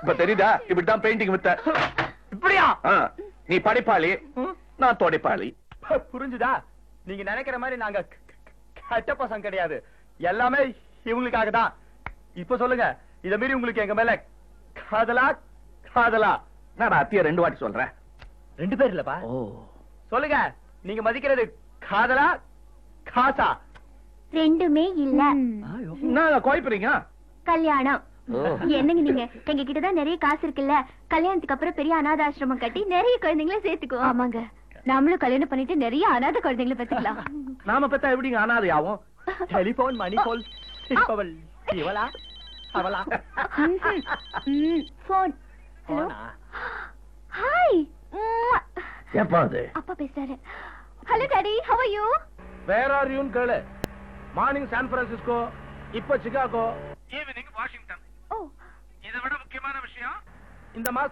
இப்ப தெரியுதா இப்படித்தான் பெயிண்டிங் வித்த இப்படியா ஆ, நீ படிப்பாளி நான் தொடைப்பாளி புரிஞ்சுதா நீங்க நினைக்கிற மாதிரி நாங்க க- க- கெட்ட பசங்க கிடையாது எல்லாமே இவங்களுக்காக தான் இப்ப சொல்லுங்க இத மீறி உங்களுக்கு எங்க மேல காதலா காதலா நான் அத்திய ரெண்டு வாட்டி சொல்றேன் ரெண்டு பேர் இல்லப்பா ஓ சொல்லுங்க நீங்க மதிக்கிறது காதலா காசா ரெண்டுமே இல்ல நான் குழப்பறீங்க கல்யாணம் ஓ. என்னங்க நீங்க எங்க கிட்டதான் நிறைய காசு இருக்குல்ல கல்யாணத்துக்கு அப்புறம் பெரிய அனாதாசிரமம் கட்டி நிறைய குழந்தைங்கள சேர்த்துக்குவோம் ஆமாங்க நாமளும் கல்யாணம் பண்ணிட்டு நிறைய அனாதை குழந்தைங்கள பெத்துக்கலாம் நாம பெத்தா எப்படிங்க அனாதை ஆகும் டெலிபோன் மணி போல் சிரிப்பவள் இவளா அவளா போன் ஹலோ போனா? ஹாய் எப்ப அது அப்பா பேசுறாரு hello daddy how are you where are யூன்னு கேளு மார்னிங் சான் பிரான்சிஸ்கோ இப்ப சிகாகோ ஈவினிங் வாஷிங்டன் ஓ இதை விட முக்கியமான விஷயம் இந்த மாசம்